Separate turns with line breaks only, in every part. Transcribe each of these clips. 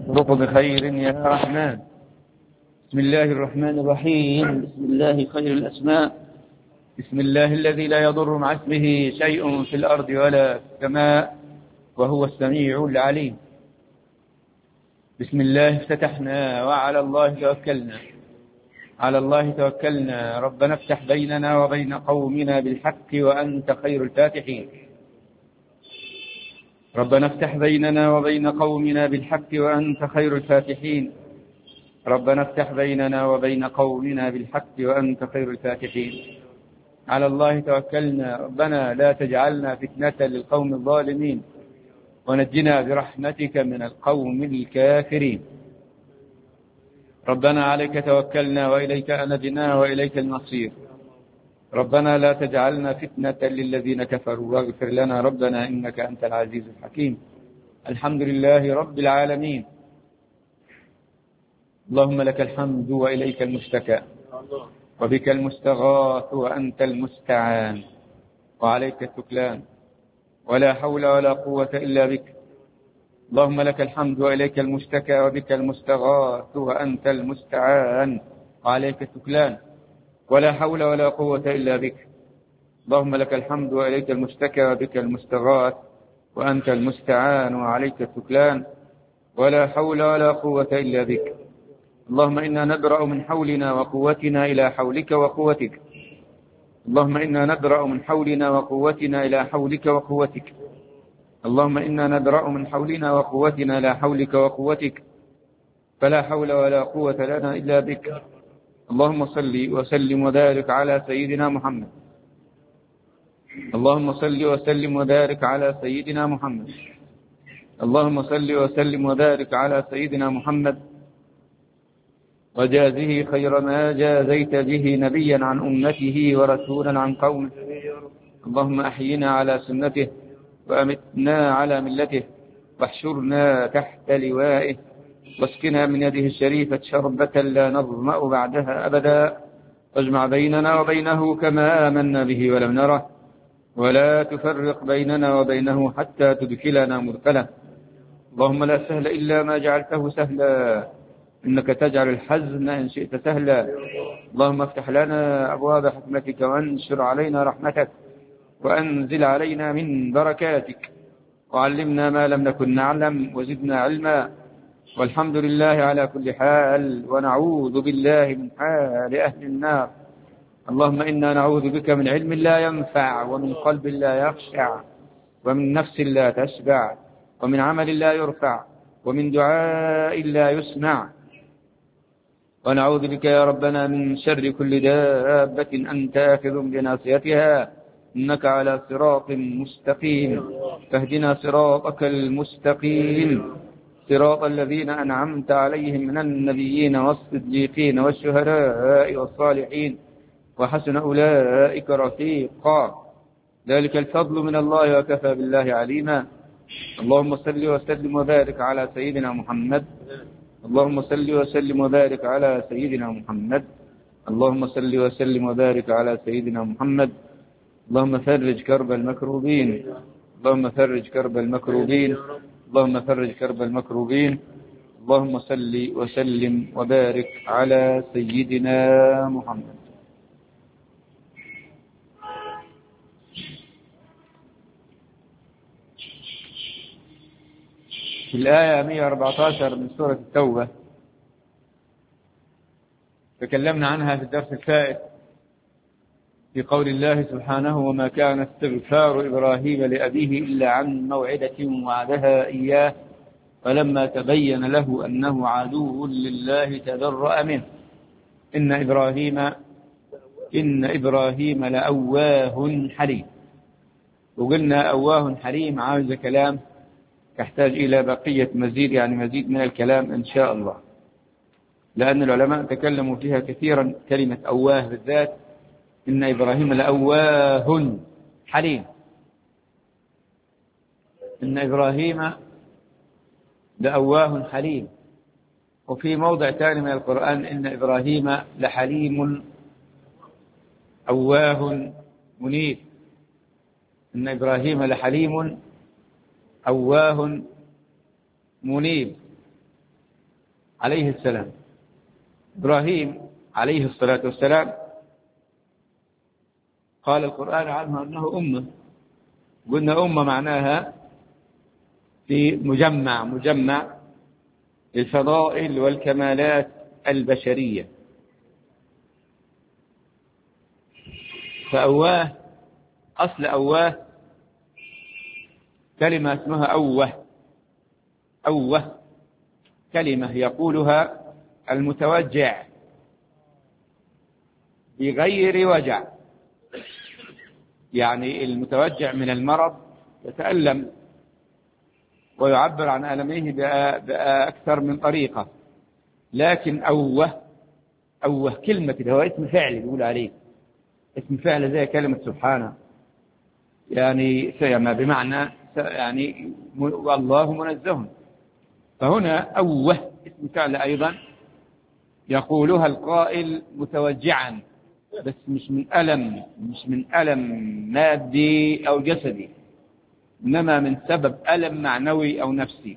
ارزق بخير يا رحمن بسم الله الرحمن الرحيم بسم الله خير الأسماء بسم الله الذي لا يضر مع اسمه شيء في الأرض ولا في السماء وهو السميع العليم بسم الله افتتحنا وعلى الله توكلنا على الله توكلنا ربنا افتح بيننا وبين قومنا بالحق وأنت خير الفاتحين ربنا افتح بيننا وبين قومنا بالحق وأنت خير الفاتحين ربنا افتح بيننا وبين قومنا بالحق وأنت خير الفاتحين على الله توكلنا ربنا لا تجعلنا فتنة للقوم الظالمين ونجنا برحمتك من القوم الكافرين ربنا عليك توكلنا وإليك أنبنا وإليك المصير ربنا لا تجعلنا فتنة للذين كفروا واغفر لنا ربنا إنك أنت العزيز الحكيم الحمد لله رب العالمين اللهم لك الحمد وإليك المشتكى وبك المستغاث وأنت المستعان وعليك التكلان ولا حول ولا قوة إلا بك اللهم لك الحمد وإليك المشتكى وبك المستغاث وأنت المستعان وعليك التكلان ولا حول ولا قوة إلا بك اللهم لك الحمد وإليك المشتكى وبك المستغاث وأنت المستعان وعليك التكلان ولا حول ولا قوة إلا بك اللهم إنا نبرأ من حولنا وقوتنا إلى حولك وقوتك اللهم إنا نبرأ من حولنا وقوتنا إلى حولك وقوتك اللهم إنا نبرأ من حولنا وقوتنا إلى حولك وقوتك فلا حول ولا قوة لنا إلا بك اللهم صل وسلم وبارك على سيدنا محمد اللهم صل وسلم وبارك على سيدنا محمد اللهم صل وسلم وبارك على سيدنا محمد وجازه خير ما جازيت به نبيا عن أمته ورسولا عن قومه اللهم أحينا على سنته وأمتنا على ملته واحشرنا تحت لوائه واسقنا من يده الشريفة شربة لا نظمأ بعدها أبدا واجمع بيننا وبينه كما آمنا به ولم نره ولا تفرق بيننا وبينه حتى تدخلنا مدخله اللهم لا سهل إلا ما جعلته سهلا إنك تجعل الحزن إن شئت سهلا اللهم افتح لنا أبواب حكمتك وانشر علينا رحمتك وأنزل علينا من بركاتك وعلمنا ما لم نكن نعلم وزدنا علما والحمد لله على كل حال ونعوذ بالله من حال أهل النار اللهم إنا نعوذ بك من علم لا ينفع ومن قلب لا يخشع ومن نفس لا تشبع ومن عمل لا يرفع ومن دعاء لا يسمع ونعوذ بك يا ربنا من شر كل دابة أنت آخذ بناصيتها إنك على صراط مستقيم فاهدنا صراطك المستقيم صراط الذين أنعمت عليهم من النبيين والصديقين والشهداء والصالحين وحسن أولئك رفيقا ذلك الفضل من الله وكفى بالله عليما اللهم صل وسلم وبارك على سيدنا محمد اللهم صل وسلم وبارك على سيدنا محمد اللهم صل وسلم وبارك على سيدنا محمد اللهم فرج كرب المكروبين اللهم فرج كرب المكروبين اللهم فرج كرب المكروبين اللهم صل وسلم وبارك على سيدنا محمد في الآية 114 من سورة التوبة تكلمنا عنها في الدرس الفائت في قول الله سبحانه وما كان استغفار إبراهيم لأبيه إلا عن موعدة وعدها إياه فلما تبين له أنه عدو لله تبرأ منه إن إبراهيم إن إبراهيم لأواه حليم وقلنا أواه حليم عاوز كلام تحتاج إلى بقية مزيد يعني مزيد من الكلام إن شاء الله لأن العلماء تكلموا فيها كثيرا كلمة أواه بالذات إن إبراهيم لأواه حليم إن إبراهيم لأواه حليم وفي موضع ثاني من القرآن إن إبراهيم لحليم أواه منيب إن إبراهيم لحليم أواه منيب عليه السلام إبراهيم عليه الصلاة والسلام قال القرآن عنه أنه أمة قلنا أمة معناها في مجمع مجمع للفضائل والكمالات البشرية فأواه أصل أواه كلمة اسمها أوه أوه كلمة يقولها المتوجع بغير وجع يعني المتوجع من المرض يتألم ويعبر عن ألمه بأكثر من طريقة لكن أوه أوه كلمة كده هو اسم فعل يقول عليه اسم فعل زي كلمة سبحانه يعني سيما بمعنى يعني والله منزه فهنا أوه اسم فعل أيضا يقولها القائل متوجعا بس مش من ألم مش من ألم مادي أو جسدي إنما من سبب ألم معنوي أو نفسي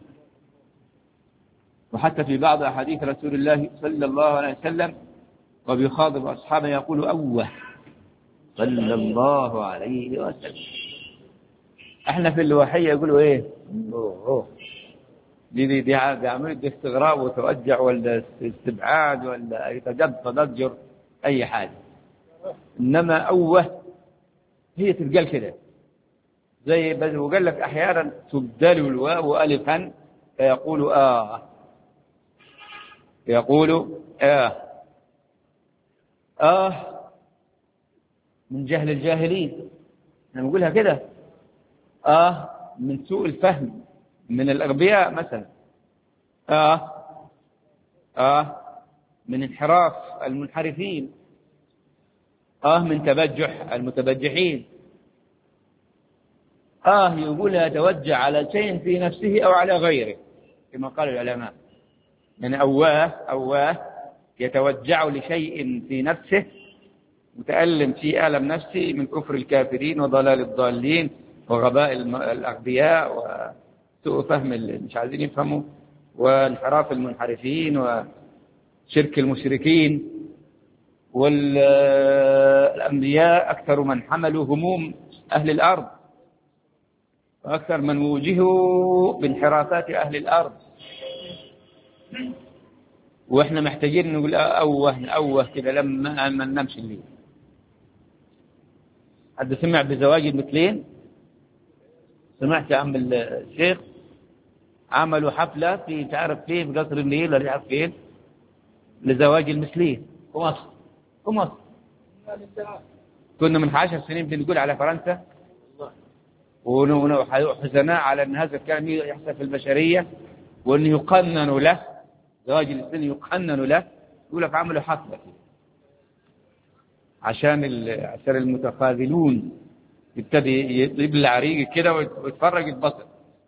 وحتى في بعض أحاديث رسول الله صلى الله عليه وسلم وبيخاطب أصحابه يقول أوه صلى الله عليه وسلم احنا في الوحية يقولوا ايه أوه أوه. دي دي دي عملية دي استغراب وتوجع ولا استبعاد ولا يتجد تضجر اي حاجة انما اوه هي تتقال كده زي بل وقال لك احيانا تبدل الواو الفا فيقول اه يقول اه اه من جهل الجاهلين انا بقولها كده اه من سوء الفهم من الاغبياء مثلا اه اه من انحراف المنحرفين اه من تبجح المتبجحين آه يقول يتوجع على شيء في نفسه أو على غيره كما قال العلماء يعني أواه أواه يتوجع لشيء في نفسه متألم في ألم نفسي من كفر الكافرين وضلال الضالين وغباء الأغبياء وسوء فهم اللي مش عايزين يفهموا وانحراف المنحرفين وشرك المشركين والأنبياء أكثر من حملوا هموم أهل الأرض وأكثر من وجهوا بانحرافات أهل الأرض وإحنا محتاجين نقول أوه أوه كده لما ما ننامش الليل حد سمع بزواج المثلين سمعت يا عم الشيخ عملوا حفلة في تعرف فين في قصر النيل ولا تعرف فين لزواج المثلين في مصر في مصر كنا من عشر سنين بنقول على فرنسا وحزناء على أن هذا الكلام يحصل في البشرية وأن يقنن له زواج الاثنين يقنن له يقول لك عملوا حفلة عشان عشان المتخاذلون يبتدي يبلع ريقه كده ويتفرج البصر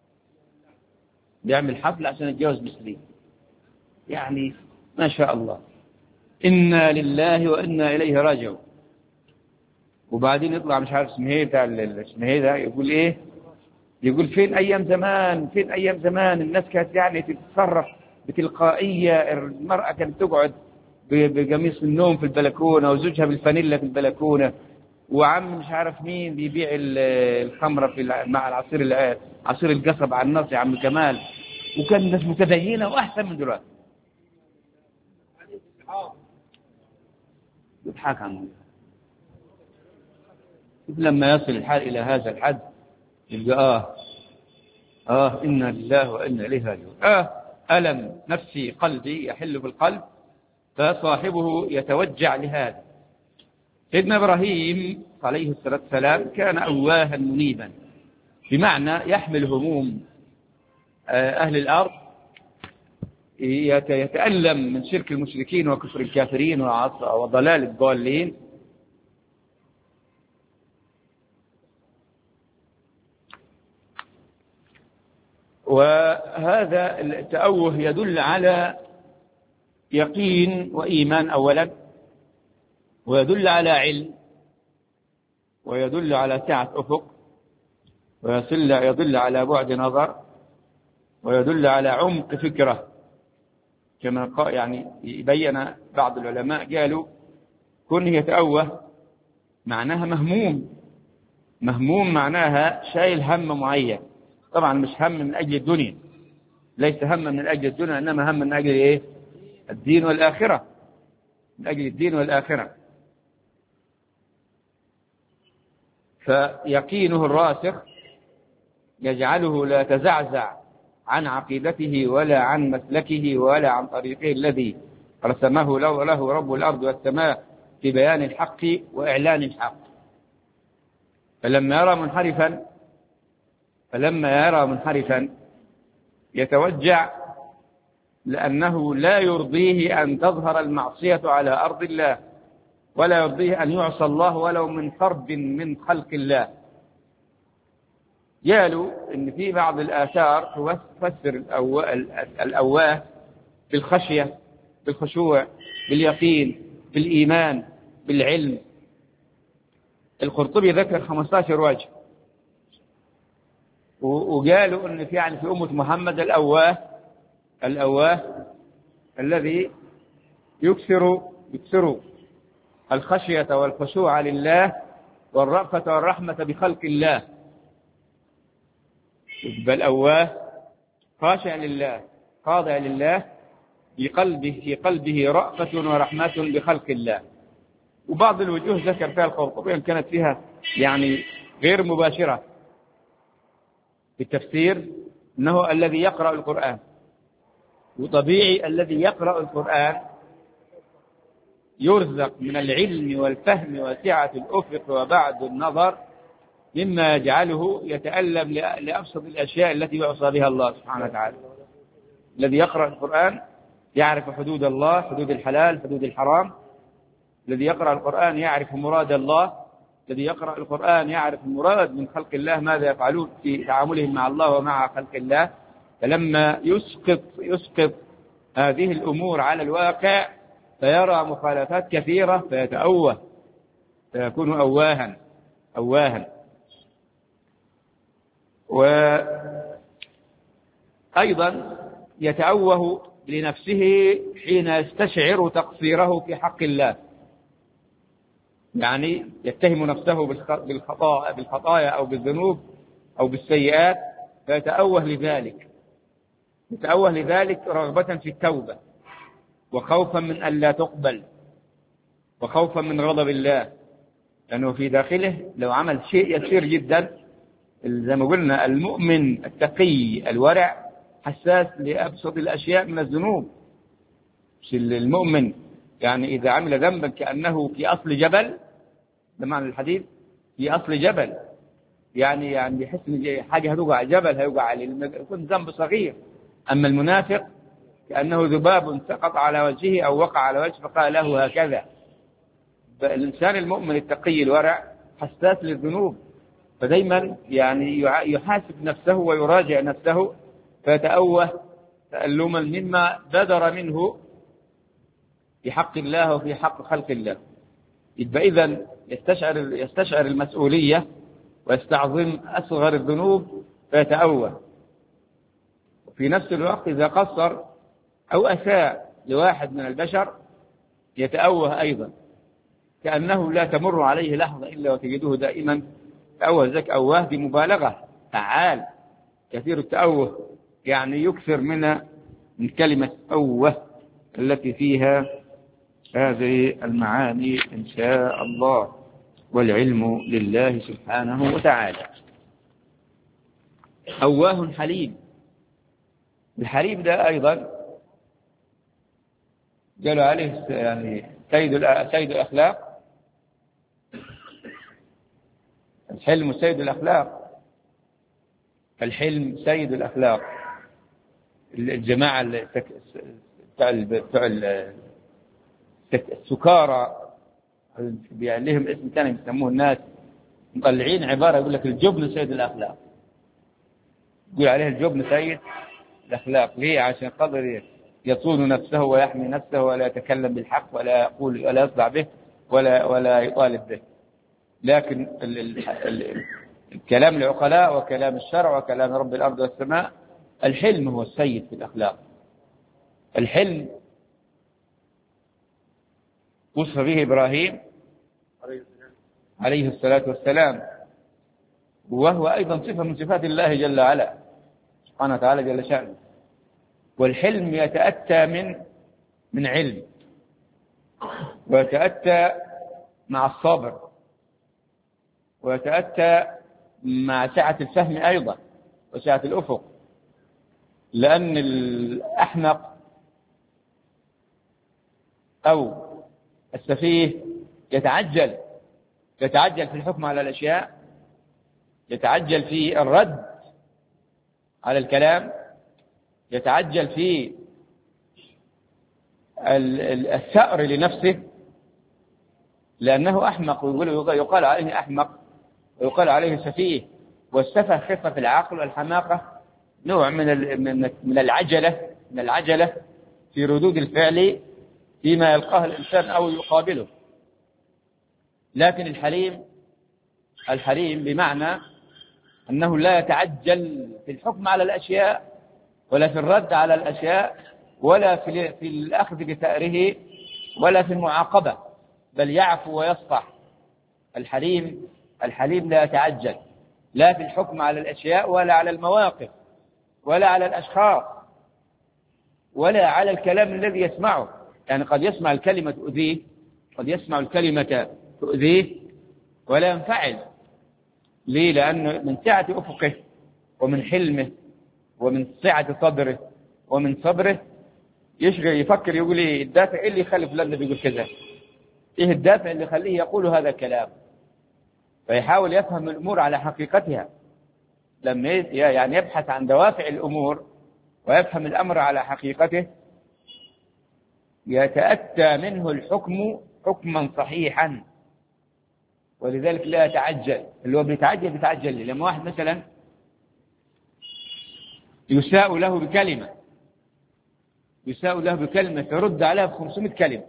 بيعمل حفلة عشان يتجوز مسلم يعني ما شاء الله إنا لله وإنا إليه راجعون وبعدين يطلع مش عارف اسمه ايه بتاع اسمه ايه ده يقول ايه يقول فين ايام زمان فين ايام زمان الناس كانت يعني تتصرف بتلقائيه المراه كانت تقعد بقميص النوم في البلكونه وزوجها بالفانيلا في البلكونه وعم مش عارف مين بيبيع الخمره في مع العصير عصير القصب على النص يا عم كمال وكان الناس متدينه واحسن من دلوقتي يضحك عنه لما يصل الحال إلى هذا الحد يبقى آه آه إنا لله وإنا إليه راجعون آه ألم نفسي قلبي يحل في القلب فصاحبه يتوجع لهذا سيدنا إبراهيم عليه الصلاة والسلام كان أواها منيبا بمعنى يحمل هموم أهل الأرض يتألم من شرك المشركين وكفر الكافرين وضلال الضالين وهذا التأوه يدل على يقين وإيمان أولا ويدل على علم ويدل على سعة أفق ويدل يدل على بعد نظر ويدل على عمق فكرة كما قال يعني يبين بعض العلماء قالوا كونه يتأوه معناها مهموم مهموم معناها شايل هم معين طبعا مش هم من أجل الدنيا ليس هم من أجل الدنيا إنما هم من أجل إيه الدين والآخرة من أجل الدين والآخرة فيقينه الراسخ يجعله لا تزعزع عن عقيدته ولا عن مسلكه ولا عن طريقه الذي رسمه له, له رب الأرض والسماء في بيان الحق وإعلان الحق فلما يرى منحرفا فلما يرى منحرفا يتوجع لأنه لا يرضيه أن تظهر المعصية على أرض الله ولا يرضيه أن يعصى الله ولو من فرد من خلق الله قالوا إن في بعض الآثار تفسر الأواه بالخشية بالخشوع باليقين بالإيمان بالعلم القرطبي ذكر 15 وجه وقالوا ان في يعني في أمة محمد الأواه الأواه الذي يكثر يكثر الخشية والخشوع لله والرأفة والرحمة بخلق الله بل أواه خاشع لله خاضع لله في قلبه في قلبه رأفة ورحمة بخلق الله وبعض الوجوه ذكر فيها القرطبي إن كانت فيها يعني غير مباشرة في التفسير أنه الذي يقرأ القرآن وطبيعي الذي يقرأ القرآن يرزق من العلم والفهم وسعة الأفق وبعد النظر مما يجعله يتألم لأبسط الأشياء التي يعصى بها الله سبحانه وتعالى الذي يقرأ القرآن يعرف حدود الله حدود الحلال حدود الحرام الذي يقرأ القرآن يعرف مراد الله الذي يقرأ القرآن يعرف المراد من خلق الله ماذا يفعلون في تعاملهم مع الله ومع خلق الله فلما يسقط يسقط هذه الأمور على الواقع فيرى مخالفات كثيرة فيتأوه فيكون أواها أواها وأيضا يتأوه لنفسه حين يستشعر تقصيره في حق الله يعني يتهم نفسه بالخطايا بالخطايا أو بالذنوب أو بالسيئات فيتأوه لذلك يتأوه لذلك رغبة في التوبة وخوفا من أن لا تقبل وخوفا من غضب الله لأنه في داخله لو عمل شيء يسير جدا زي ما قلنا المؤمن التقي الورع حساس لأبسط الأشياء من الذنوب مش المؤمن يعني إذا عمل ذنبا كأنه في أصل جبل ده معنى الحديث في أصل جبل يعني يعني يحس ان حاجة هتوقع جبل هيوقع عليه يكون ذنب صغير أما المنافق كأنه ذباب سقط على وجهه أو وقع على وجهه فقال له هكذا الإنسان المؤمن التقي الورع حساس للذنوب فدايما يعني يحاسب نفسه ويراجع نفسه فيتأوه تألما مما بدر منه في حق الله وفي حق خلق الله يبقى إذا يستشعر يستشعر المسؤولية ويستعظم أصغر الذنوب فيتأوه وفي نفس الوقت إذا قصر أو أساء لواحد من البشر يتأوه أيضا كأنه لا تمر عليه لحظة إلا وتجده دائما تأوه ذاك أواه بمبالغة فعال كثير التأوه يعني يكثر من من كلمة أوه التي فيها هذه المعاني إن شاء الله والعلم لله سبحانه وتعالى أواه حليم الحليم ده أيضا قالوا عليه يعني سيد سيد الأخلاق الحلم سيد الأخلاق الحلم سيد الأخلاق الجماعة بتوع بتوع السكارى يعني لهم اسم ثاني بيسموه الناس مطلعين عبارة يقول لك الجبن سيد الأخلاق يقول عليه الجبن سيد الأخلاق ليه عشان قدر يصون نفسه ويحمي نفسه ولا يتكلم بالحق ولا يقول ولا يصدع به ولا ولا يطالب به لكن ال ال ال الكلام العقلاء وكلام الشرع وكلام رب الأرض والسماء الحلم هو السيد في الأخلاق الحلم وصف به إبراهيم عليه الصلاة والسلام وهو أيضا صفة من صفات الله جل وعلا سبحانه وتعالى جل شأنه والحلم يتأتى من من علم ويتأتى مع الصبر ويتأتى مع سعة الفهم أيضا وسعة الأفق لأن الأحمق أو السفيه يتعجل يتعجل في الحكم على الأشياء يتعجل في الرد على الكلام يتعجل في الثأر لنفسه لأنه أحمق ويقال عليه أحمق ويقال عليه سفيه والسفه خفة في العقل والحماقة نوع من من العجلة من العجلة في ردود الفعل فيما يلقاه الإنسان أو يقابله لكن الحليم الحليم بمعنى أنه لا يتعجل في الحكم على الأشياء ولا في الرد على الأشياء ولا في, في الأخذ بثأره ولا في المعاقبة بل يعفو ويصفح الحليم الحليم لا يتعجل لا في الحكم على الأشياء ولا على المواقف ولا على الأشخاص ولا على الكلام الذي يسمعه يعني قد يسمع الكلمة تؤذيه قد يسمع الكلمة تؤذيه ولا ينفعل ليه لأنه من سعة أفقه ومن حلمه ومن سعة صدره ومن صبره يشغل يفكر يقول ايه الدافع ايه اللي يخلي فلان بيقول كذا ايه الدافع اللي يخليه يقول هذا الكلام فيحاول يفهم الامور على حقيقتها لما يعني يبحث عن دوافع الامور ويفهم الامر على حقيقته يتأتى منه الحكم حكما صحيحا ولذلك لا يتعجل اللي هو بيتعجل بيتعجل لما واحد مثلا يساء له بكلمة يساء له بكلمة يرد عليها ب 500 كلمة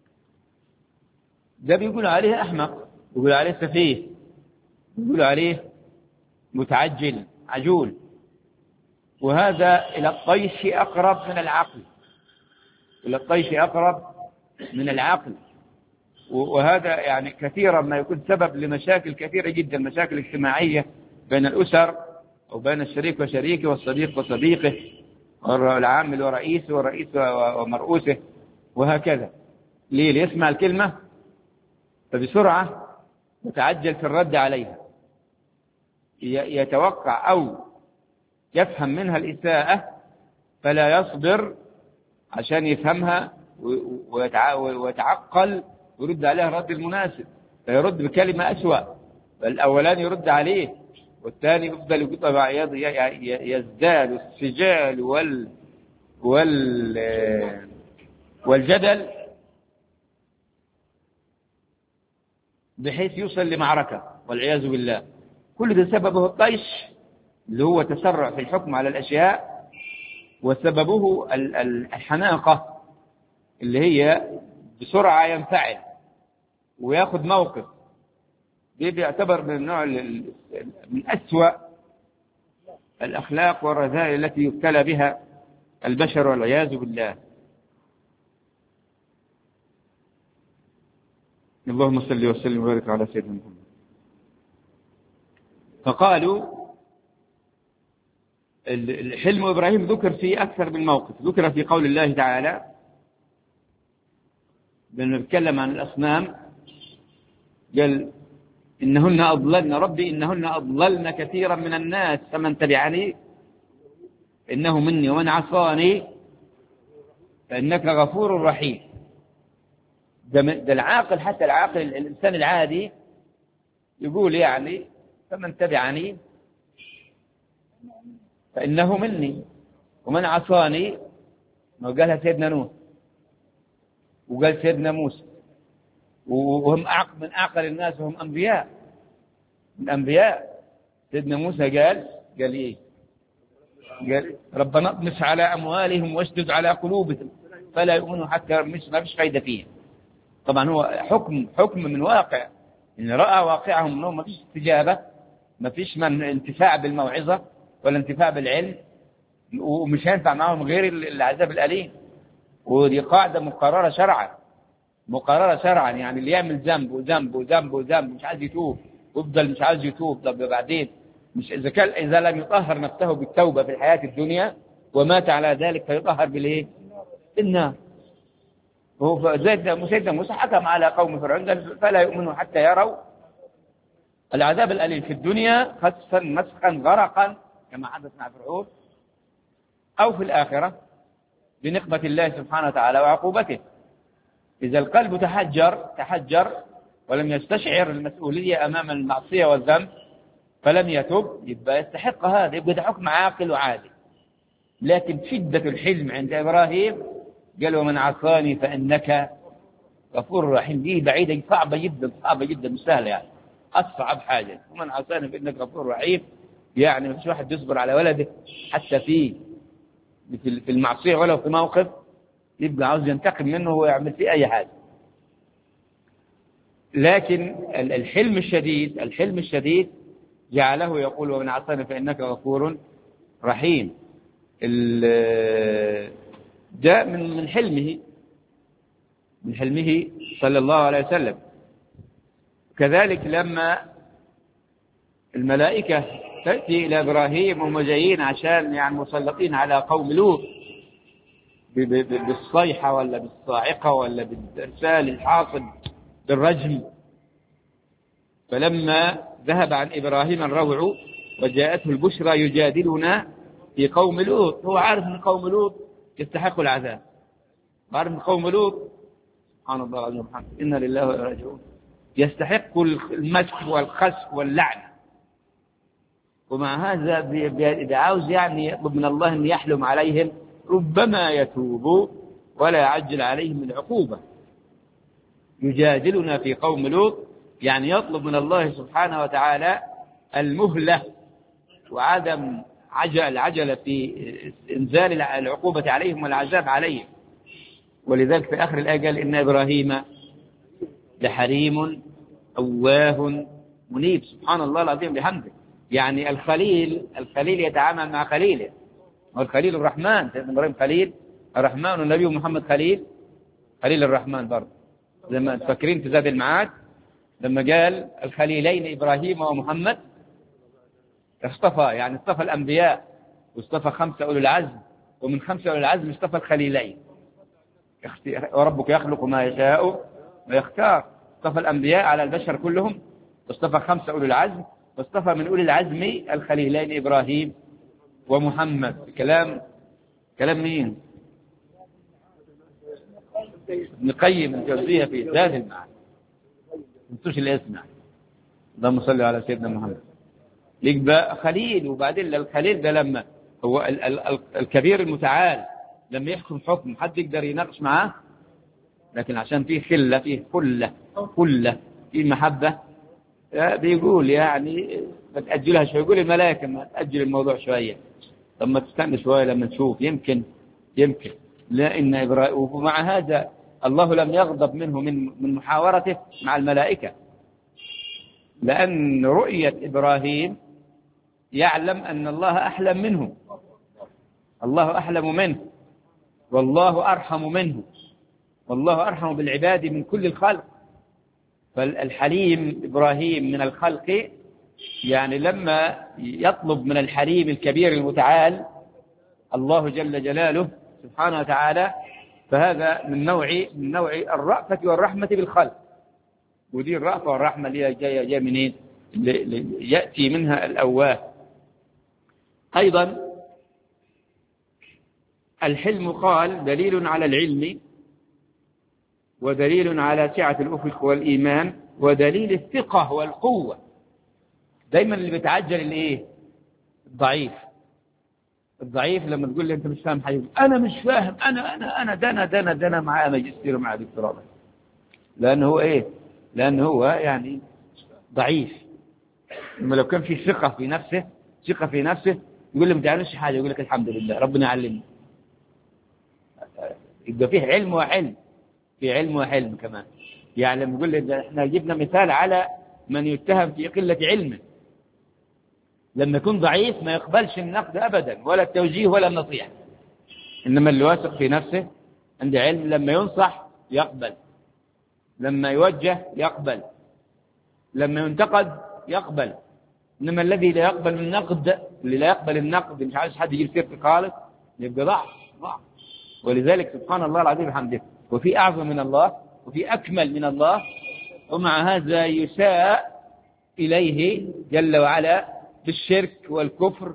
ده بيقول عليه أحمق بيقول عليه سفيه بيقول عليه متعجل عجول وهذا إلى الطيش أقرب من العقل إلى الطيش أقرب من العقل وهذا يعني كثيرا ما يكون سبب لمشاكل كثيرة جدا مشاكل اجتماعية بين الأسر أو بين الشريك وشريكه والصديق وصديقه والعامل ورئيسه والرئيس ومرؤوسه وهكذا ليه ليسمع الكلمة فبسرعة يتعجل في الرد عليها يتوقع أو يفهم منها الإساءة فلا يصبر عشان يفهمها ويتعقل ويرد عليها الرد المناسب فيرد بكلمة أسوأ فالأولاني يرد عليه والثاني يفضل يقول يزداد السجال وال وال والجدل بحيث يوصل لمعركة والعياذ بالله كل ده سببه الطيش اللي هو تسرع في الحكم على الأشياء وسببه الحناقة اللي هي بسرعة ينفعل وياخذ موقف دي بيعتبر من النوع من أسوأ الأخلاق والرذائل التي يبتلى بها البشر والعياذ بالله اللهم صل وسلم وبارك على سيدنا محمد فقالوا الحلم إبراهيم ذكر في أكثر من موقف ذكر في قول الله تعالى بنتكلم عن الأصنام قال إنهن أضللن ربي إنهن أضللن كثيرا من الناس فمن تبعني إنه مني ومن عصاني فإنك غفور رحيم ده, ده العاقل حتى العاقل الإنسان العادي يقول يعني فمن تبعني فإنه مني ومن عصاني ما قالها سيدنا نوح وقال سيدنا موسى وهم من أعقل الناس وهم أنبياء من أنبياء سيدنا موسى قال قال إيه قال ربنا اطمس على أموالهم واشدد على قلوبهم فلا يؤمنوا حتى مش ما فيش فايدة فيهم طبعا هو حكم حكم من واقع إن رأى واقعهم أنه ما فيش استجابة ما فيش من انتفاع بالموعظة ولا انتفاع بالعلم ومش هينفع معهم غير العذاب الأليم ودي قاعدة مقررة شرعا مقررة شرعا يعني اللي يعمل ذنب وذنب وذنب وذنب مش عايز يتوب ويفضل مش عايز يتوب طب بعدين مش إذا كان إذا لم يطهر نفسه بالتوبة في الحياة الدنيا ومات على ذلك فيطهر بالإيه؟ بالنار هو زيد سيدنا موسى حكم على قوم فرعون قال فلا يؤمنوا حتى يروا العذاب الأليم في الدنيا خسفا مسخا غرقا كما حدث مع فرعون أو في الآخرة بنقمة الله سبحانه وتعالى وعقوبته إذا القلب تحجر تحجر ولم يستشعر المسؤولية أمام المعصية والذنب فلم يتب يبقى يستحق هذا يبقى ده حكم عاقل وعادل لكن شدة الحلم عند إبراهيم قال ومن عصاني فإنك غفور رحيم دي بعيدة صعبة جدا صعبة جدا مش سهلة يعني أصعب حاجة ومن عصاني فإنك غفور رحيم يعني ما فيش واحد يصبر على ولده حتى في في المعصية ولو في موقف يبقى عاوز ينتقم منه ويعمل فيه أي حاجة لكن الحلم الشديد الحلم الشديد جعله يقول ومن عصاني فإنك غفور رحيم جاء من من حلمه من حلمه صلى الله عليه وسلم كذلك لما الملائكة تأتي إلى إبراهيم وهم جايين عشان يعني مسلطين على قوم لوط بالصيحة ولا بالصاعقة ولا بالإرسال الحاصل بالرجم فلما ذهب عن إبراهيم الروع وجاءته البشرى يجادلنا في قوم لوط هو عارف أن قوم لوط يستحقوا العذاب عارف أن قوم لوط سبحان الله العظيم محمد إنا لله وإنا راجعون يستحق المسح والخسف واللعنة ومع هذا إذا عاوز يعني يطلب من الله أن يحلم عليهم ربما يتوب ولا يعجل عليهم العقوبة يجادلنا في قوم لوط يعني يطلب من الله سبحانه وتعالى المهلة وعدم عجل العجلة في إنزال العقوبة عليهم والعذاب عليهم ولذلك في آخر الآية قال إن إبراهيم لحريم أواه منيب سبحان الله العظيم بحمده يعني الخليل الخليل يتعامل مع خليله والخليل الرحمن سيدنا إبراهيم خليل الرحمن والنبي محمد خليل خليل الرحمن برضه لما تفكرين في زاد المعاد لما قال الخليلين إبراهيم ومحمد اصطفى يعني اصطفى الأنبياء واصطفى خمسة أولو العزم ومن خمسة أولو العزم اصطفى الخليلين وربك يخلق ما يشاء ويختار اصطفى الأنبياء على البشر كلهم واصطفى خمسة أولو العزم واصطفى من أولي العزم الخليلين إبراهيم ومحمد كلام كلام مين ابن قيم الجوزية في ذات المعنى انتوش اللي اسمع اللهم صل على سيدنا محمد يبقى خليل وبعدين الخليل ده لما هو ال ال الكبير المتعال لما يحكم حكم حد يقدر يناقش معاه لكن عشان فيه خلة فيه خلة خلة فيه محبة بيقول يعني ما تأجلها شوية يقول الملائكة ما تأجل الموضوع شوية طب ما تستنى شوية لما نشوف يمكن يمكن لأن إبراهيم ومع هذا الله لم يغضب منه من من محاورته مع الملائكة لأن رؤية إبراهيم يعلم أن الله أحلم منه الله أحلم منه والله أرحم منه والله أرحم بالعباد من كل الخلق فالحليم إبراهيم من الخلق يعني لما يطلب من الحليم الكبير المتعال الله جل جلاله سبحانه وتعالى فهذا من نوع من نوع الرأفة والرحمة بالخلق ودي الرأفة والرحمة اللي جاية جاية منين؟ يأتي منها الأواه أيضا الحلم قال دليل على العلم ودليل على سعة الأفق والإيمان ودليل الثقة والقوة دايما اللي بيتعجل الايه الضعيف الضعيف لما تقول لي انت مش فاهم حاجه انا مش فاهم انا انا انا ده انا ده انا ده انا معايا ماجستير ومعايا دكتوراه لان هو ايه لان هو يعني ضعيف لما لو كان في ثقه في نفسه ثقه في نفسه يقول لي ما تعرفش حاجه يقول لك الحمد لله ربنا يعلمني يبقى فيه علم وحلم في علم وحلم كمان يعني لما يقول لي احنا جبنا مثال على من يتهم في قله علمه لما يكون ضعيف ما يقبلش النقد أبدا ولا التوجيه ولا النصيحة إنما اللي واثق في نفسه عنده علم لما ينصح يقبل لما يوجه يقبل لما ينتقد يقبل إنما الذي لا يقبل النقد اللي لا يقبل النقد مش عايز حد يجيب سيرته خالص يبقى ضعف ضعف ولذلك سبحان الله العظيم بحمده وفي أعظم من الله وفي أكمل من الله ومع هذا يساء إليه جل وعلا بالشرك والكفر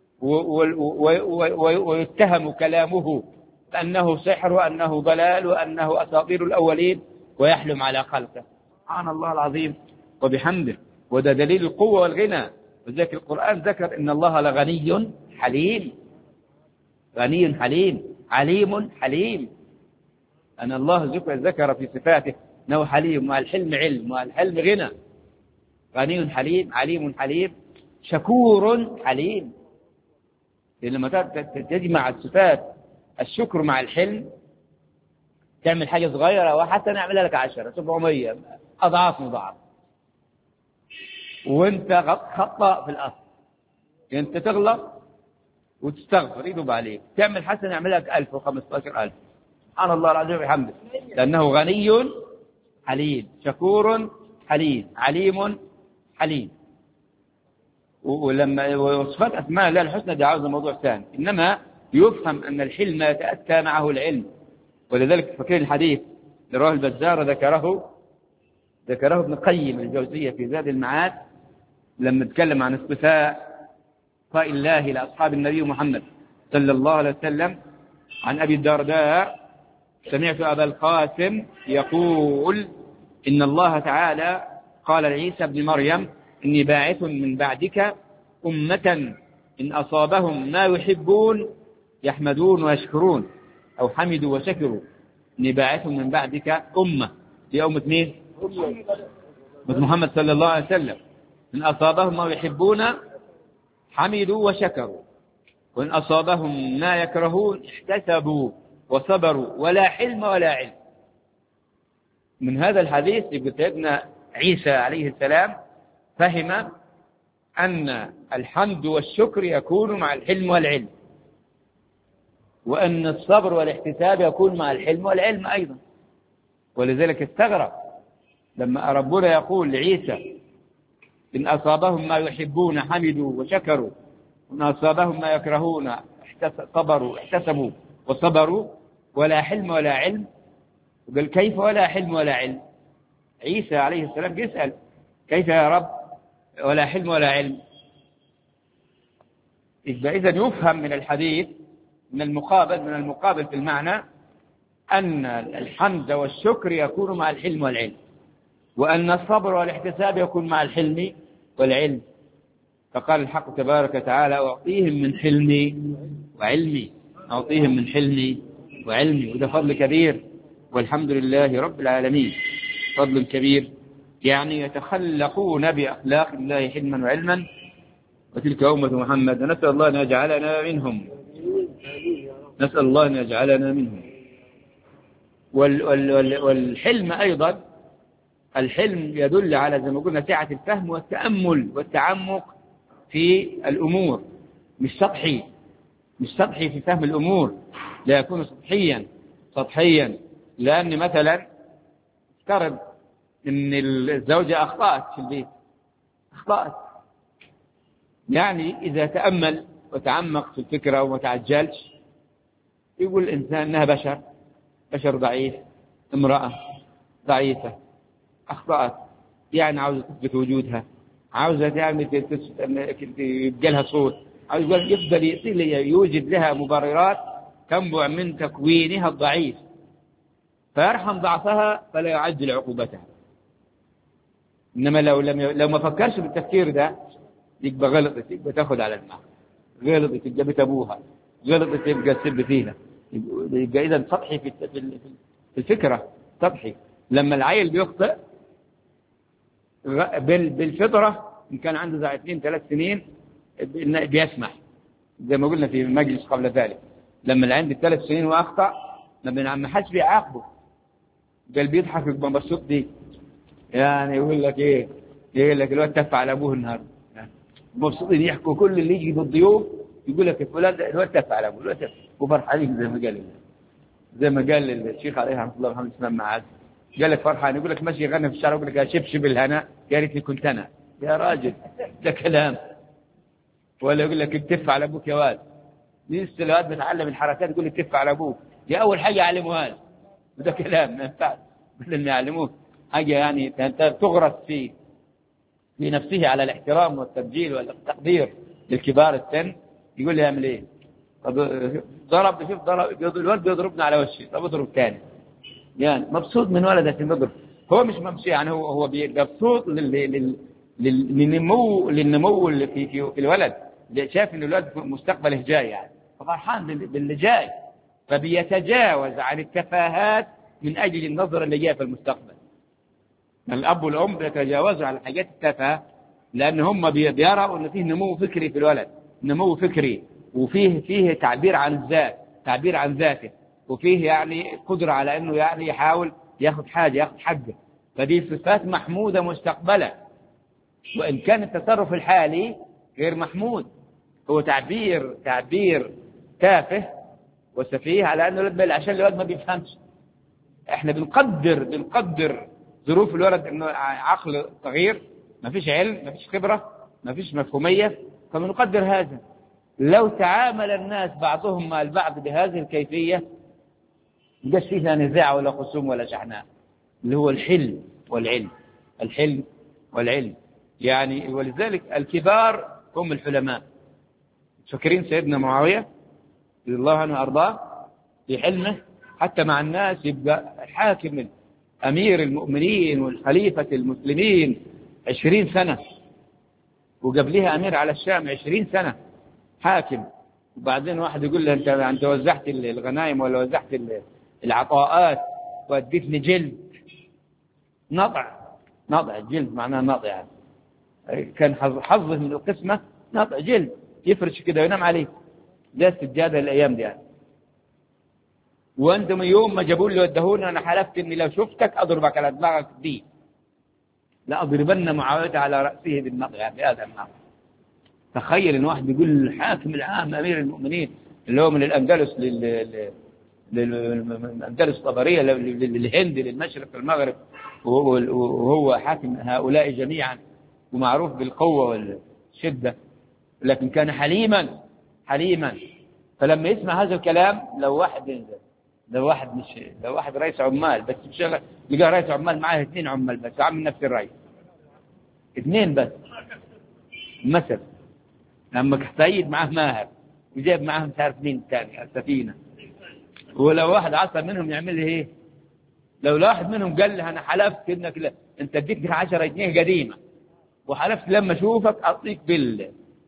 ويتهم كلامه أنه سحر وأنه ضلال وأنه أساطير الأولين ويحلم على خلقه سبحان الله العظيم وبحمده وده دليل القوة والغنى وذلك القرآن ذكر إن الله لغني حليم غني حليم عليم حليم أن الله ذكر في صفاته أنه حليم والحلم علم والحلم غنى غني حليم عليم حليم شكور حليم لما تجمع الصفات الشكر مع الحلم تعمل حاجة صغيرة وحتى نعملها لك عشرة سبعمية أضعاف مضاعف وانت خطأ في الأصل انت تغلط وتستغفر يدوب عليك تعمل حسنة يعمل لك ألف وخمسة ألف سبحان الله العظيم وبحمده لأنه غني حليم شكور حليم عليم حليم ولما وصفات أسماء الله الحسنى دي عاوزة موضوع ثاني إنما يفهم أن الحلم يتأتى معه العلم ولذلك فكر الحديث لرواه البزار ذكره ذكره ابن قيم الجوزية في زاد المعاد لما تكلم عن اصطفاء اصطفاء الله لأصحاب النبي محمد صلى الله عليه وسلم عن أبي الدرداء سمعت أبا القاسم يقول إن الله تعالى قال لعيسى ابن مريم إني باعث من بعدك أمة إن أصابهم ما يحبون يحمدون ويشكرون أو حمدوا وشكروا إني باعث من بعدك أمة في أمة مين؟ أمة محمد صلى الله عليه وسلم إن أصابهم ما يحبون حمدوا وشكروا وإن أصابهم ما يكرهون احتسبوا وصبروا ولا حلم ولا علم من هذا الحديث يقول سيدنا عيسى عليه السلام فهم أن الحمد والشكر يكون مع الحلم والعلم وأن الصبر والاحتساب يكون مع الحلم والعلم أيضا ولذلك استغرب لما ربنا يقول لعيسى إن أصابهم ما يحبون حمدوا وشكروا وإن أصابهم ما يكرهون صبروا احتسبوا وصبروا ولا حلم ولا علم وقال كيف ولا حلم ولا علم عيسى عليه السلام يسأل كيف يا رب ولا حلم ولا علم إذا يفهم من الحديث من المقابل من المقابل في المعنى أن الحمد والشكر يكون مع الحلم والعلم وأن الصبر والاحتساب يكون مع الحلم والعلم فقال الحق تبارك وتعالى أعطيهم من حلمي وعلمي أعطيهم من حلمي وعلمي وده فضل كبير والحمد لله رب العالمين فضل كبير يعني يتخلقون بأخلاق الله حلما وعلما وتلك أمة محمد نسأل الله أن يجعلنا منهم نسأل الله أن يجعلنا منهم وال وال والحلم أيضا الحلم يدل على زي ما قلنا سعة الفهم والتأمل والتعمق في الأمور مش سطحي مش سطحي في فهم الأمور لا يكون سطحيا سطحيا لأن مثلا افترض ان الزوجة أخطأت في البيت أخطأت يعني إذا تأمل وتعمق في الفكرة وما تعجلش يقول الإنسان أنها بشر بشر ضعيف امرأة ضعيفة أخطأت يعني عاوزة تثبت وجودها عاوزة تعمل يبقى لها صوت عاوز يفضل يصير يوجد لها مبررات تنبع من تكوينها الضعيف فيرحم ضعفها فلا يعجل عقوبتها إنما لو لم ي... لو ما فكرش بالتفكير ده يبقى غلطت يبقى تاخد على الماء غلطت يبقى بيت أبوها غلطت يبقى تسب فيها يبقى إذا سطحي في في الفكرة سطحي لما العيل بيخطئ بالفطرة إن كان عنده زي اثنين ثلاث سنين بيسمح زي ما قلنا في المجلس قبل ذلك لما اللي عنده ثلاث سنين وأخطأ ما حدش بيعاقبه قال بيضحك يبقى مبسوط دي يعني يقول لك ايه يقول لك الواد تف على ابوه النهارده مبسوطين يحكوا كل اللي يجي بالضيوف يقول لك فلان الواد تف على ابوه الواد تف وفرحانين زي ما قال زي ما قال الشيخ عليه رحمه الله محمد اسماعيل معاذ قال لك فرحان يقول لك ماشي يغني في الشارع يقول لك يا شبشب الهنا يا ريتني كنت انا يا راجل ده كلام ولا يقول لك اتف على ابوك يا واد لسه الواد بيتعلم الحركات يقول لك اتف على ابوك دي اول حاجه يعلموها له وده كلام ما ينفعش بدل ما يعلموه حاجه يعني انت تغرس في في نفسه على الاحترام والتبجيل والتقدير للكبار السن يقول لي اعمل ايه؟ طب ضرب شوف ضرب الولد بيضربنا على وشي طب اضرب ثاني يعني مبسوط من ولد عشان يضرب هو مش مبسوط يعني هو هو مبسوط لل- لل- لل- للنمو للنمو اللي في في في الولد شايف ان الولد مستقبله جاي يعني ففرحان بال- باللي جاي فبيتجاوز عن التفاهات من اجل النظره اللي جايه في المستقبل الاب والام بيتجاوزوا عن الحاجات التافهه لان هم بي- بيروا ان فيه نمو فكري في الولد نمو فكري وفيه فيه تعبير عن الذات تعبير عن ذاته وفيه يعني قدره على انه يعني يحاول ياخذ حاجه ياخذ حقه فدي صفات محموده مستقبلا وان كان التصرف الحالي غير محمود هو تعبير تعبير تافه وسفيه على انه الولد عشان الولد ما بيفهمش احنا بنقدر بنقدر ظروف الولد انه عقل صغير ما فيش علم ما فيش خبره ما فيش مفهوميه فبنقدر هذا لو تعامل الناس بعضهم مع البعض بهذه الكيفيه ما فيه لا نزاع ولا خصوم ولا شحناء اللي هو الحلم والعلم الحلم والعلم يعني ولذلك الكبار هم الحلماء فاكرين سيدنا معاويه رضي الله عنه وارضاه في حلمه حتى مع الناس يبقى حاكم امير المؤمنين والخليفه المسلمين عشرين سنه وقبلها امير على الشام عشرين سنه حاكم وبعدين واحد يقول له انت انت وزعت الغنائم ولا وزعت العطاءات واديتني جلد نضع نضع جلد معناه نضع يعني كان حظ- حظه من القسمه نضع جلد يفرش كده وينام عليه ده السجاده الايام دي يعني وانتم يوم ما جابوا لي ودهوني انا حلفت اني لو شفتك اضربك على دماغك دي لاضربن معاويه على راسه بالنضع بهذا النار تخيل ان واحد يقول الحاكم العام امير المؤمنين اللي هو من الاندلس لل لل- لل- من الاندلس الطبريه لل- لل- للهند للمشرق والمغرب وهو وهو حاكم هؤلاء جميعا ومعروف بالقوه والشده لكن كان حليما حليما فلما يسمع هذا الكلام لو واحد لو واحد مش لو واحد رئيس عمال بس مشغل لقى رئيس عمال معاه اثنين عمال بس عامل نفس الرئيس اثنين بس مثلا لما سيد معاه ماهر وجاب معاه مش عارف مين الثاني السفينه ولو واحد عصى منهم يعمل لي ايه؟ لو واحد منهم قال لي انا حلفت انك لا انت اديتني 10 جنيه قديمه وحلفت لما اشوفك اعطيك بال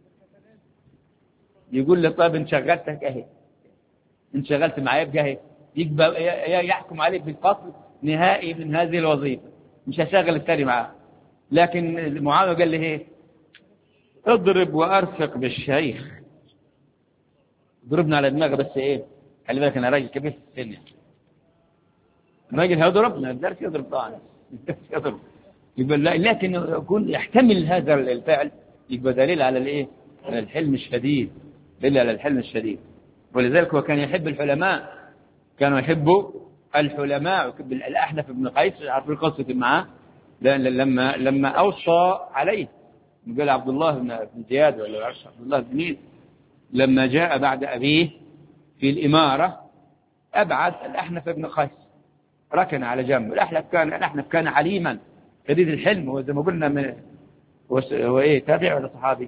يقول لي طيب انشغلتك اهي انشغلت معايا يبقى اهي يبقى ي- يحكم عليك بالفصل نهائي من هذه الوظيفه مش هشغل الثاني معاه لكن معاويه قال لي ايه؟ اضرب وارفق بالشيخ ضربنا على دماغه بس ايه؟ خلي بالك انا راجل كبير في السن يعني. الراجل هيضرب ما يقدرش يضرب طبعا ما يقدرش يضرب يبقى لا- لكن يكون يحتمل هذا الفعل يبقى دليل على الايه؟ على الحلم الشديد دليل على الحلم الشديد ولذلك هو كان يحب الحلماء كانوا يحبوا الحلماء ويحب الاحنف بن قيس عارفين قصه معاه لأن لما لما اوصى عليه قال عبد الله بن بن زياد ولا معرفش عبد الله بن مين لما جاء بعد ابيه في الاماره ابعد الاحنف بن قيس ركن على جنب الاحنف كان الاحنف كان عليما شديد الحلم هو زي ما قلنا من هو س- هو ايه تابعي ولا صحابي؟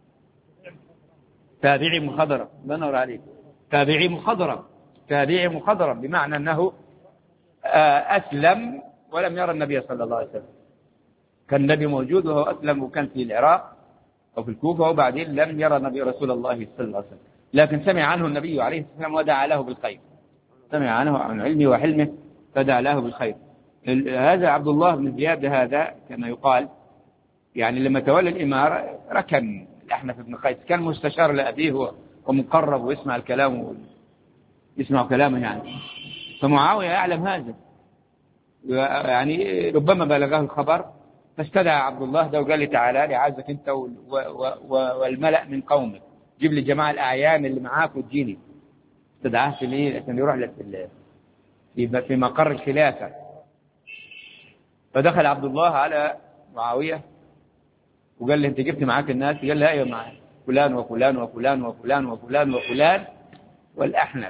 تابعي مخضرم الله ينور عليك تابعي مخضرم تابعي مخضرم بمعنى انه آه، اسلم ولم يرى النبي صلى الله عليه وسلم كان النبي موجود وهو اسلم وكان في العراق او في الكوفه وبعدين لم يرى النبي رسول الله صلى الله عليه وسلم لكن سمع عنه النبي عليه الصلاه والسلام ودعا له بالخير سمع عنه عن علمه وحلمه فدعا له بالخير ال- هذا عبد الله بن زياد هذا كما يقال يعني لما تولى الإمارة ركن الأحنف بن قيس كان مستشار لأبيه و- ومقرب ويسمع الكلام و- يسمع كلامه يعني فمعاوية يعلم هذا يعني ربما بلغه الخبر فاستدعى عبد الله ده وقال لي تعالى لي عايزك انت وال- و- و- و- والملأ من قومك جيب لي جماعة الأعيان اللي معاك وتجيني استدعاه في ليه عشان يروح لك في ال- في في مقر الخلافة فدخل عبد الله على معاوية وقال له أنت جبت معاك الناس قال له أيوة معايا فلان وفلان وفلان وفلان وفلان وفلان والأحنف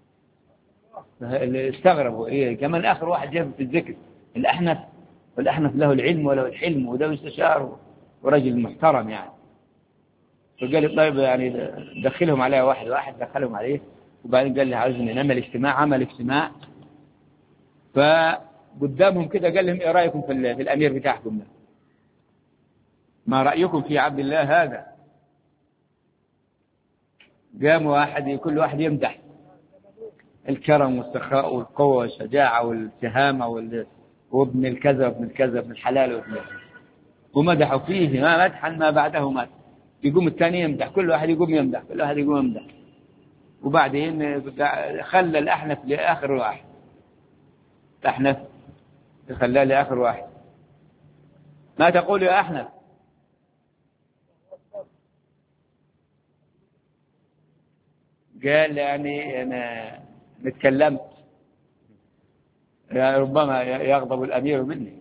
اللي استغربوا إيه كمان آخر واحد جاب في الذكر الأحنف والأحنف له العلم وله الحلم وده مستشار ورجل محترم يعني فقال لي طيب يعني دخلهم عليه واحد واحد دخلهم عليه وبعدين قال لي عاوزني نعمل اجتماع عمل اجتماع فقدامهم كده قال لهم ايه رايكم في, في الامير بتاعكم ده ما رايكم في عبد الله هذا قام واحد كل واحد يمدح الكرم والسخاء والقوه والشجاعه والتهامه وال... وابن الكذا وابن الكذا ابن الحلال وابن الكذا ومدحوا فيه ما مدحا ما بعده مدح يقوم الثاني يمدح كل واحد يقوم يمدح كل واحد يقوم يمدح وبعدين خلى الأحنف لآخر واحد الأحنف خلاه لآخر واحد ما تقول يا أحنف قال يعني أنا اتكلمت يعني ربما يغضب الأمير مني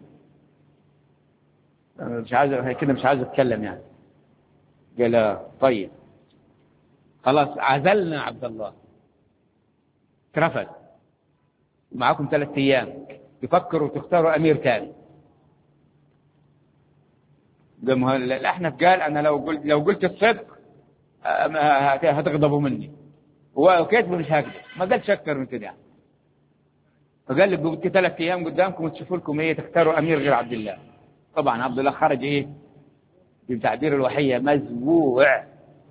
مش عايز كده مش عايز اتكلم يعني قال طيب خلاص عزلنا عبد الله اترفد معاكم ثلاث ايام تفكروا تختاروا امير ثاني الاحنف قال انا لو قلت لو قلت الصدق هتغضبوا مني وكذب مش هكذب ما قالش اكثر من كده فقال لي قلت ثلاث ايام قدامكم وتشوفوا لكم ايه تختاروا امير غير عبد الله طبعا عبد الله خرج ايه بتعبير الوحية مزبوع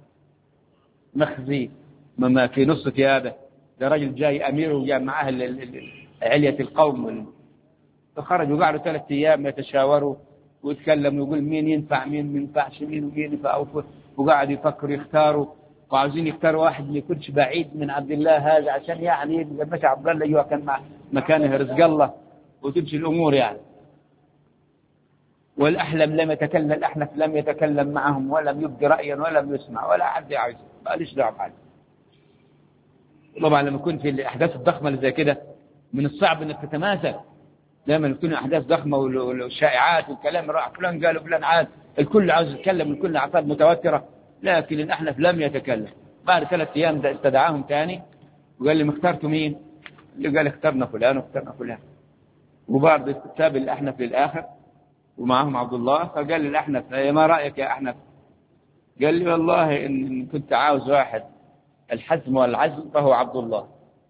مخزي مما في نص ثيابه ده راجل جاي أمير وجاء معاه علية القوم فخرجوا قعدوا ثلاث أيام يتشاوروا ويتكلموا ويقول مين ينفع مين ما ينفعش مين ومين ينفع وقعدوا يفكروا يختاروا وعاوزين يختاروا واحد ما يكونش بعيد من عبد الله هذا عشان يعني مشى عبد الله ايوه كان مع مكانه رزق الله وتمشي الامور يعني والأحلم لم يتكلم الأحنف لم يتكلم معهم ولم يبدي رأيا ولم يسمع ولا حد يعرف ماليش دعوه بحاجه طبعا لما يكون في الأحداث الضخمة اللي زي كده من الصعب أنك تتماسك لما تكون أحداث ضخمة والشائعات والكلام راح فلان قال وفلان عاد الكل عاوز يتكلم الكل أعصاب متوترة لكن الأحنف لم يتكلم بعد ثلاث أيام استدعاهم ثاني وقال لي اخترتوا مين؟ اللي قال اخترنا فلان واخترنا فلان وبعد ساب الأحنف للآخر ومعهم عبد الله فقال لي الأحنف ما رأيك يا أحنف قال لي والله إن كنت عاوز واحد الحزم والعزم فهو عبد الله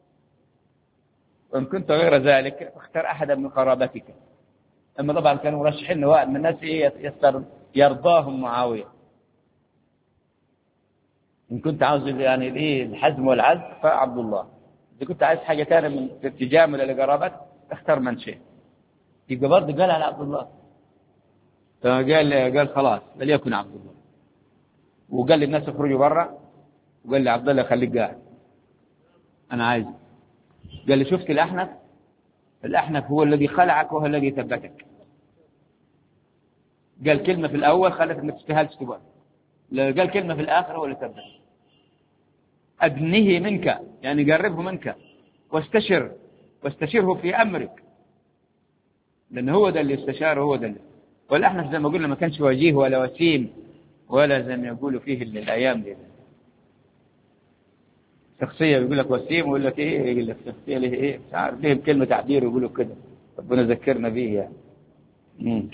وإن كنت غير ذلك اختر أحدا من قرابتك أما طبعا كانوا مرشحين واحد من الناس إيه يستر يرضاهم معاوية إن كنت عاوز يعني الإيه الحزم والعزم فعبد الله إذا كنت عايز حاجة ثانية من تجامل لقرابتك اختر من شيء يبقى برضه قال على عبد الله فقال قال خلاص فليكن عبد الله وقال للناس اخرجوا برا وقال لي عبد الله خليك قاعد انا عايز قال لي شفت الاحنف الاحنف هو الذي خلعك وهو الذي ثبتك قال كلمه في الاول خلت انك تستاهلش تقول قال كلمه في الاخر هو اللي ثبتك ادنه منك يعني قربه منك واستشر واستشره في امرك لان هو ده اللي استشار هو ده اللي والأحنف زي ما قلنا ما كانش وجيه ولا وسيم ولا زي ما يقولوا فيه الأيام دي شخصية بيقول لك وسيم ويقول لك إيه يقول لك شخصية ليه إيه مش عارف ليه كلمة تعبير يقولوا كده ربنا ذكرنا به يعني مم.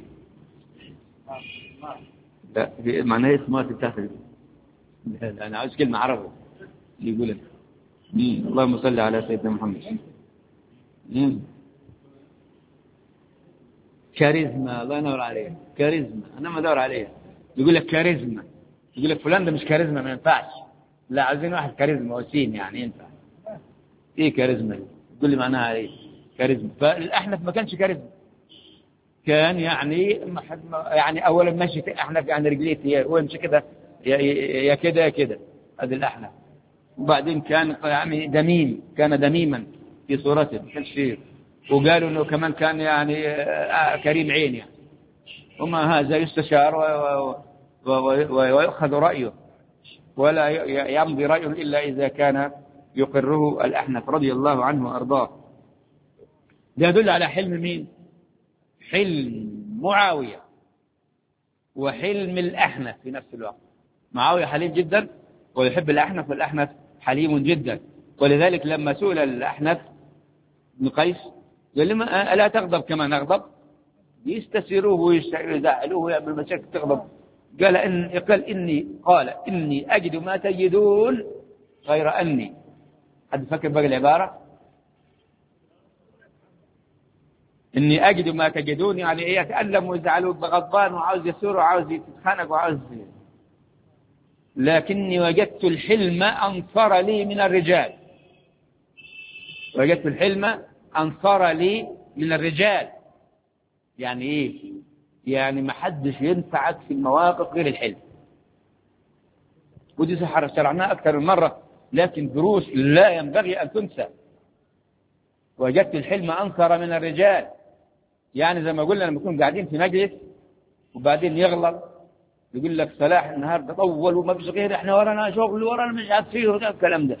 لا في معناها ايه سمارت بتاعتك لا لا انا عاوز كلمة عربي يقول لك اللهم صل على سيدنا محمد مم. كاريزما الله ينور عليك كاريزما انا ما ادور عليها يقول لك كاريزما يقول لك فلان ده مش كاريزما ما ينفعش لا عايزين واحد كاريزما وسيم يعني ينفع ايه كاريزما دي تقول لي معناها ايه كاريزما فالاحنف ما كانش كاريزما كان يعني يعني اولا ماشي احنف يعني رجليه ويمشي كده يا كده يا كده هذا الاحنف وبعدين كان يعني دميم كان دميما في صورته ما كانش فيه وقالوا انه كمان كان يعني كريم عين يعني وما هذا يستشار ويؤخذ رأيه ولا يمضي رأيه إلا إذا كان يقره الأحنف رضي الله عنه وأرضاه ده يدل على حلم مين حلم معاوية وحلم الأحنف في نفس الوقت معاوية حليم جدا ويحب الأحنف والأحنف حليم جدا ولذلك لما سئل الأحنف بن قيس قال لما ألا تغضب كما نغضب يستسروه ويزعلوه ويعمل مشاكل تغضب قال إن قال إني قال إني أجد ما تجدون غير أني حد فكر باقي العبارة إني أجد ما تجدون يعني إيه يتألم ويزعل غضبان وعاوز يسور وعاوز يتخانق وعاوز لكني وجدت الحلم أنصر لي من الرجال وجدت الحلم أنصر لي من الرجال يعني إيه يعني ما حدش ينفعك في المواقف غير الحلم ودي سحر شرعناها أكثر من مرة لكن دروس لا ينبغي أن تنسى وجدت الحلم أنصر من الرجال يعني زي ما قلنا لما نكون قاعدين في مجلس وبعدين يغلط يقول لك صلاح النهارده طول وما فيش غير احنا ورانا شغل ورانا مش عارف فيه وده الكلام ده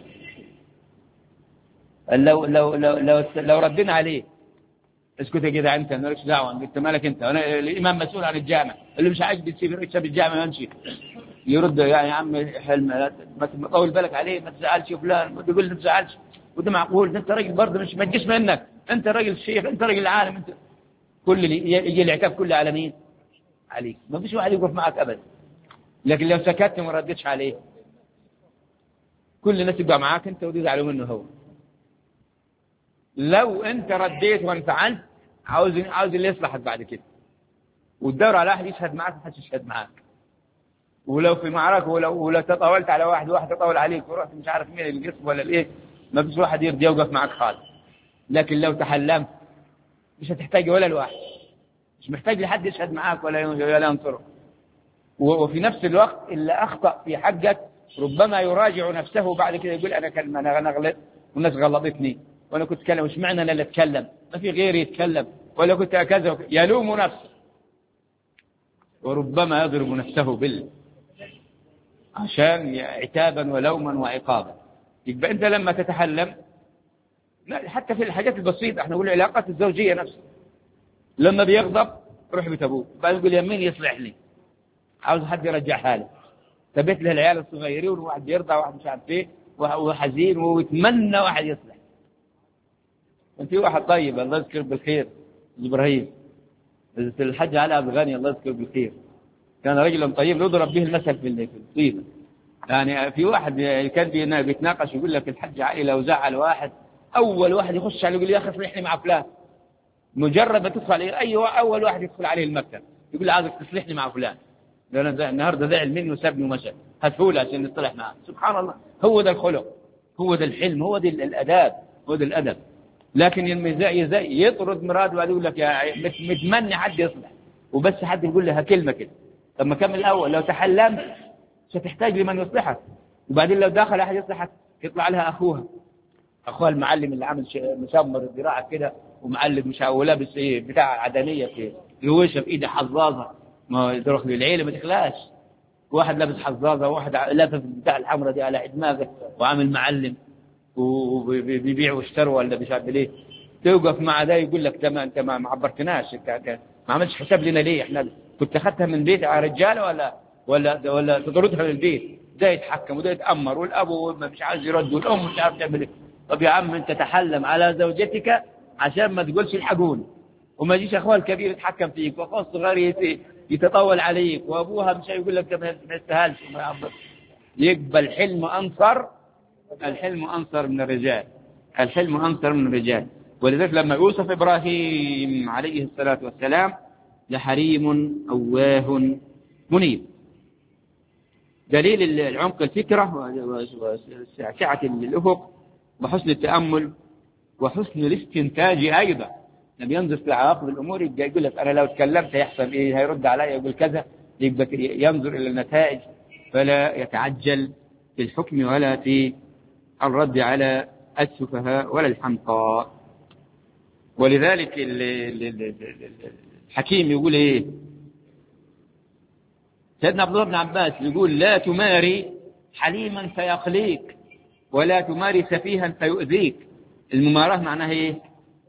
لو لو لو لو, لو ردينا عليه اسكت يا جدع انت مالكش دعوه انت مالك انت انا الامام مسؤول عن الجامع اللي مش عاجبه يسيب يكسب الجامع ويمشي يرد يعني يا عم حلم ما تطول بالك عليه ما تزعلش فلان يقول لي ما تزعلش وده معقول ده انت راجل برضه مش ما تجيش منك انت راجل شيخ انت راجل عالم انت كل اللي يجي العتاب كله على مين؟ عليك ما فيش واحد يقف معك ابدا لكن لو سكت وما ردتش عليه كل الناس يبقى معاك انت وتزعلوا منه هو لو انت رديت وانفعلت عاوز عاوز اللي يصلحك بعد كده وتدور على واحد يشهد معاك ما حدش يشهد معاك ولو في معركه ولو ولو تطاولت على واحد وواحد تطاول عليك ورحت مش عارف مين القسم ولا الايه ما فيش واحد يرضى يوقف معاك خالص لكن لو تحلمت مش هتحتاج ولا الواحد مش محتاج لحد يشهد معاك ولا ولا ينصرك وفي نفس الوقت اللي اخطا في حقك ربما يراجع نفسه بعد كده يقول انا كلمه انا غلط والناس غلطتني وانا كنت اتكلم مش معنى انا اللي اتكلم ما في غيري يتكلم ولا كنت كذا يلوم نفسه وربما يضرب نفسه بال عشان عتابا ولوما وعقابا يبقى انت لما تتحلم لا حتى في الحاجات البسيطه احنا نقول العلاقات الزوجيه نفسها لما بيغضب روح بيت ابوه بعد يقول يمين يصلح لي عاوز حد يرجع حاله ثبت له العيال الصغيرين وواحد يرضى وواحد مش عارف ايه وحزين ويتمنى واحد يصلح في واحد طيب الله يذكر بالخير ابراهيم الحج علي عبد الغني الله يذكر بالخير كان رجلا طيب يضرب به المثل في الطيبه يعني في واحد كان بيتناقش يقول لك الحج علي لو زعل واحد اول واحد يخش عليه يقول يا اخي اصلحني مع فلان مجرد ما تدخل عليه اي اول واحد يدخل عليه المكتب يقول له عايزك تصلحني مع فلان انا النهارده زعل مني وسابني ومشى هاتهولي عشان نصلح معاه سبحان الله هو ده الخلق هو ده الحلم هو ده الاداب هو ده الادب لكن يطرد مراد وبعدين يقول لك يا متمني حد يصلح وبس حد يقول لها كلمه كده طب ما كمل الاول لو تحلمت ستحتاج لمن يصلحك وبعدين لو دخل احد يصلحك يطلع لها اخوها اخوها المعلم اللي عامل مسمر الذراع كده ومعلم مش ولابس ايه بتاع عدنيه كده يوشها في ايده حظاظه ما تروح للعيله ما تخلاش واحد لابس حظاظه وواحد لافف بتاع الحمراء دي على دماغه وعامل معلم وبيبيع واشتروا ولا مش عارف ليه توقف مع ده يقول لك تمام انت ما عبرتناش انت ما عملتش حساب لنا ليه احنا كنت اخذتها من بيت على رجاله ولا ولا ولا تطردها من البيت ده يتحكم وده يتامر والاب مش عايز يرد والام مش عارف تعمل ايه طب يا عم انت تحلم على زوجتك عشان ما تقولش الحقوني وما يجيش اخوها الكبير يتحكم فيك واخوها الصغير يتطول عليك وابوها مش هيقول لك ما يستاهلش يقبل حلم انصر الحلم انصر من الرجال الحلم انصر من الرجال ولذلك لما يوصف ابراهيم عليه الصلاه والسلام لحريم اواه منيب دليل العمق الفكره وسعه الافق وحسن التامل وحسن الاستنتاج ايضا لما ينظر في عواقب الامور يبقى يقول لك انا لو تكلمت هيحصل ايه هيرد علي يقول كذا يبقى ينظر الى النتائج فلا يتعجل في الحكم ولا في الرد على السفهاء ولا الحمقى ولذلك الحكيم يقول ايه سيدنا عبد الله بن عباس يقول لا تماري حليما فيقليك ولا تماري سفيها فيؤذيك المماراة معناها ايه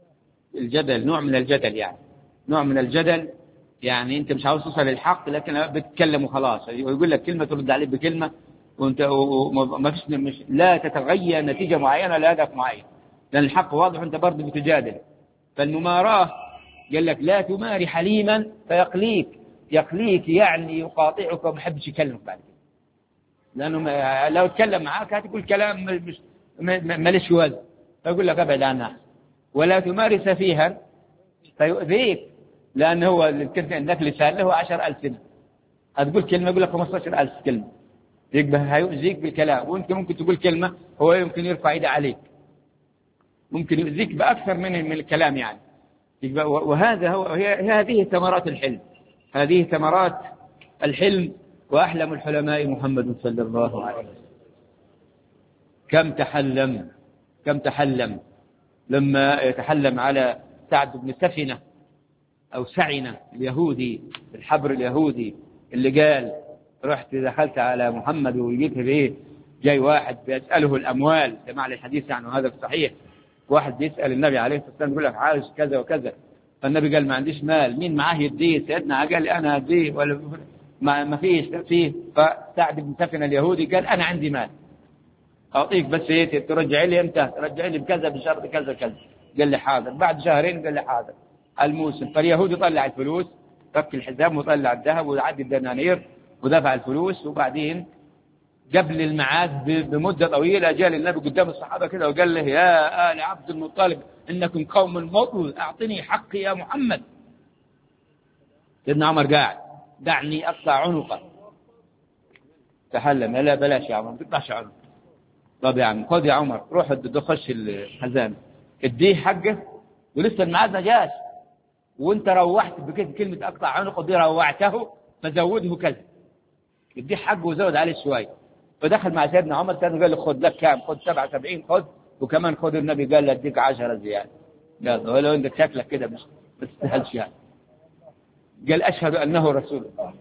الجدل نوع من الجدل يعني نوع من الجدل يعني انت مش عاوز توصل للحق لكن بتتكلم وخلاص ويقول لك كلمه ترد عليه بكلمه وانت وما فيش مش لا تتغير نتيجه معينه لهدف معين لان الحق واضح وانت برضه بتجادل فالمماراه قال لك لا تماري حليما فيقليك يقليك يعني يقاطعك وما يحبش يكلمك بعد كده لانه ما- لو اتكلم معاك هتقول كلام مش ماليش وزن فيقول لك ابعد عنها ولا تماري سفيها فيؤذيك لأنه هو إنك لسان له عشر ألف سنة هتقول كلمة يقول لك 15 ألف كلمة يبقى هيؤذيك بالكلام وأنت ممكن تقول كلمة هو يمكن يرفع يده عليك ممكن يؤذيك بأكثر من من الكلام يعني يبقى وهذا هو هي هذه ثمرات الحلم هذه ثمرات الحلم وأحلم الحلماء محمد صلى الله عليه وسلم كم تحلم كم تحلم لما يتحلم على سعد بن سفنة أو سعنة اليهودي الحبر اليهودي اللي قال رحت دخلت على محمد ولقيت بإيه جاي واحد بيسأله الأموال سمع لي الحديث عنه هذا صحيح واحد بيسأل النبي عليه الصلاة والسلام يقول لك عايز كذا وكذا فالنبي قال ما عنديش مال مين معاه يديه سيدنا قال لي أنا أديه ولا ما, ما فيش فيه فسعد بن سفنة اليهودي قال أنا عندي مال أعطيك بس ايه ترجع لي امتى ترجع لي بكذا بشرط كذا كذا قال لي حاضر بعد شهرين قال لي حاضر الموسم فاليهودي طلع الفلوس فك الحزام وطلع الذهب وعدي الدنانير ودفع الفلوس وبعدين قبل الميعاد بمده طويله جاء النبي قدام الصحابه كده وقال له يا ال عبد المطلب انكم قوم مطل اعطني حقي يا محمد سيدنا عمر قاعد دعني اقطع عنقه تحلم لا بلاش يا عمر ما تقطعش عنقه طب يا عم خد يا عمر روح خش الخزانه اديه حقه ولسه الميعاد ما جاش وانت روحت بكلمه اقطع عنقه دي روعته فزوده كذا اديه حقه وزود عليه شويه فدخل مع سيدنا عمر سيدنا قال له خد لك كام خد 77 خد وكمان خد النبي قال له اديك 10 زياده قال ولو عندك شكلك كده مش ما تستاهلش يعني قال اشهد انه رسول الله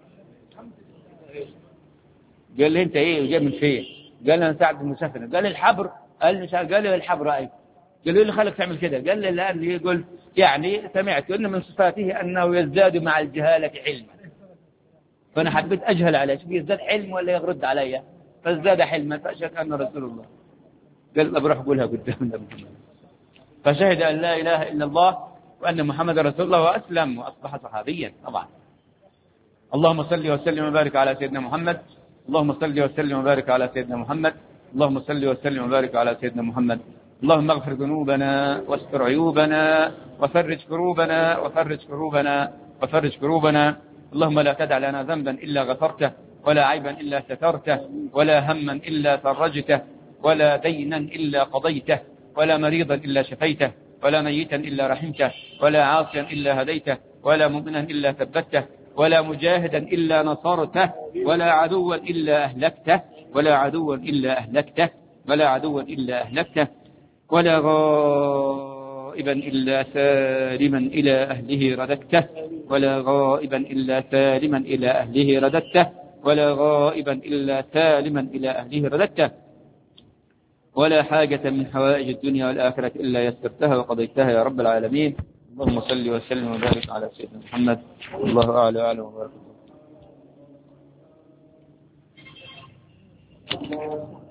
قال لي انت ايه وجاي من فين؟ قال لي انا سعد بن مسافر قال لي الحبر قال لي قال لي الحبر اي قال لي اللي خلك تعمل كده قال لي الان يقول يعني سمعت ان من صفاته انه يزداد مع الجهاله علما فانا حبيت اجهل عليه شوف يزداد حلم ولا يرد علي فازداد حلما فاشهد انه رسول الله قال طب روح قولها قدام النبي فشهد ان لا اله الا الله وان محمد رسول الله واسلم واصبح صحابيا طبعا اللهم صل وسلم وبارك على سيدنا محمد اللهم صل وسلم وبارك على سيدنا محمد اللهم صل وسلم وبارك على سيدنا محمد اللهم اغفر ذنوبنا واستر عيوبنا وفرج كروبنا وفرج كروبنا وفرج كروبنا اللهم لا تدع لنا ذنبا إلا غفرته ولا عيبا إلا سترته ولا هما إلا فرجته ولا دينا إلا قضيته ولا مريضا إلا شفيته ولا ميتا إلا رحمته ولا عاصيا إلا هديته ولا مؤمنا إلا ثبته ولا مجاهدا إلا نصرته ولا عدوا إلا أهلكته ولا عدوا إلا أهلكته ولا عدوا إلا أهلكته ولا غائبا إلا سالما إلى أهله رددته ولا غائبا إلا سالما إلى أهله رددته ولا غائبا إلا سالما إلى أهله رددته ولا حاجة من حوائج الدنيا والآخرة إلا يسرتها وقضيتها يا رب العالمين اللهم صل وسلم وبارك على سيدنا محمد الله أعلى وأعلم وبارك الله